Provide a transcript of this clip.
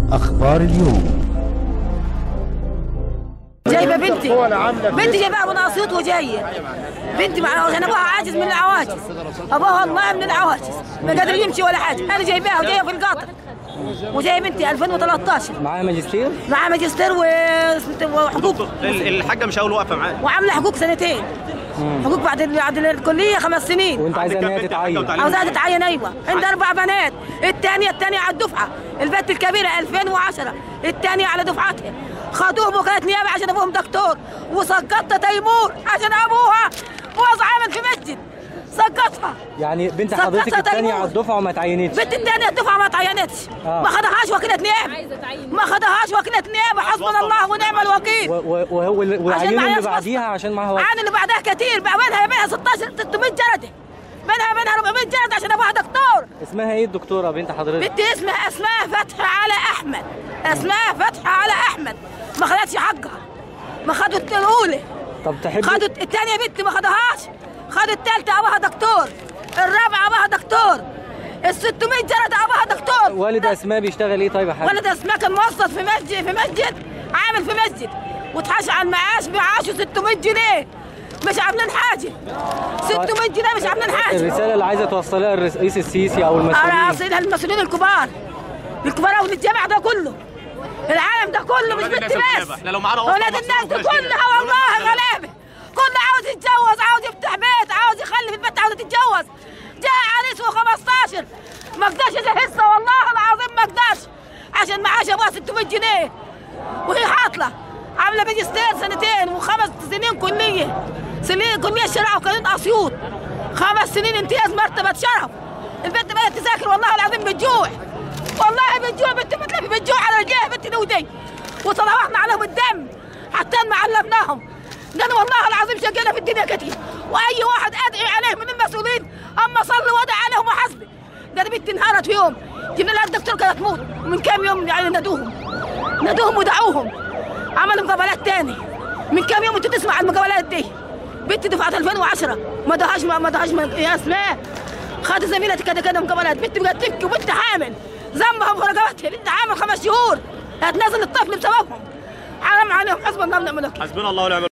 أخبار اليوم جايبه بنتي بنتي جايبها من اسيوط وجايه بنتي مع عشان ابوها عاجز من العواجز ابوها الله من العواجز ما قادر يمشي ولا حاجه انا جايباها وجايه في القطر وجاي بنتي 2013 معاه ماجستير مع ماجستير و- وحقوق ال- الحاجه مش اول واقفه معانا وعامله حقوق سنتين حقوق بعد بعد الكليه خمس سنين وانت عايزه ان هي عندك كام بنت؟ تتعين وتعليم؟ عاوزاها تتعين ايوه عندها اربع بنات الثانيه الثانيه على الدفعه البنت الكبيره 2010 الثانيه على دفعتها خدوهم وكانت نيابه عشان ابوهم دكتور وسقطت تيمور عشان ابوها باظ عامل في مسجد سقطها يعني بنت سقطها حضرتك الثانيه تيمور. على الدفعه وما تعينتش بنت الثانيه الدفعه ما تعينتش آه. ما خدهاش وكيله نيابه ما خدهاش وكيله نيابه حسبنا الله ونعم الوكيل و- و- وهو وعينوا معايا اللي فلوس. بعديها عشان معاها وقت عن اللي بعدها كتير بقى بينها بينها 16 600 جلده بينها بينها 400 جلده عشان ابوها دكتور اسمها ايه الدكتوره بنت حضرتك بنتي اسمها اسماء فتحي على احمد اسماء فتحي على احمد ما خدتش حقها ما خدت الاولى طب تحب خدت الثانيه بنتي ما خدهاش خدت الثالثه ابوها دكتور الرابعه ابوها دكتور ال 600 جلده ابوها دكتور والد اسماء بيشتغل ايه طيب يا حاج ولد اسماء كان موظف في مسجد في مسجد عامل في مسجد وتحاش على المعاش معاشه 600 جنيه مش عاملين حاجه 600 جنيه مش عاملين حاجه الرساله اللي عايزه توصلها الرئيس السيسي او انا المسؤولين اصيلها المسؤولين الكبار الكبار والجامع ده كله العالم ده كله مش أولاد بنت الناس بس الغلابة. إحنا لو معانا وصفة اولاد مصر الناس ما دي كناش كلها كده. والله غلابه كله عاوز يتجوز عاوز يفتح بيت عاوز يخلف البنت عاوزه تتجوز جاء عريس و15 ما قدرش يجهزها والله العظيم ما قدرش عشان معاش ابوها 600 جنيه وهي حاطله عامله ماجستير سنتين وخمس سنين كليه سنين كليه شرع وقانون اسيوط خمس سنين امتياز مرتبه شرف البنت بدات تذاكر والله العظيم بتجوع والله بتجوع بنت بتلف بتجوع على رجليها بنت دي ودي وطلعنا عليهم الدم حتى ما علمناهم قالوا والله العظيم شقينا في الدنيا كتير واي واحد ادعي عليه من المسؤولين اما صلي وادعي عليهم وحسبي قال بنتي انهارت في يوم جبنا لها الدكتور كانت تموت ومن كام يوم يعني نادوهم نادوهم ودعوهم عملوا مقابلات تاني من كام يوم انت تسمع المقابلات دي بنتي دفعت 2010 ما دهاش ما دهاش يا اسماء خدت زميلتي كده كده مقابلات بنتي بقت تبكي وبنتي حامل ذنبهم في رقبتها بنتي حامل خمس شهور هتنزل الطفل بسببهم حرام عليهم حسب الله ونعم الوكيل حسبنا الله ونعم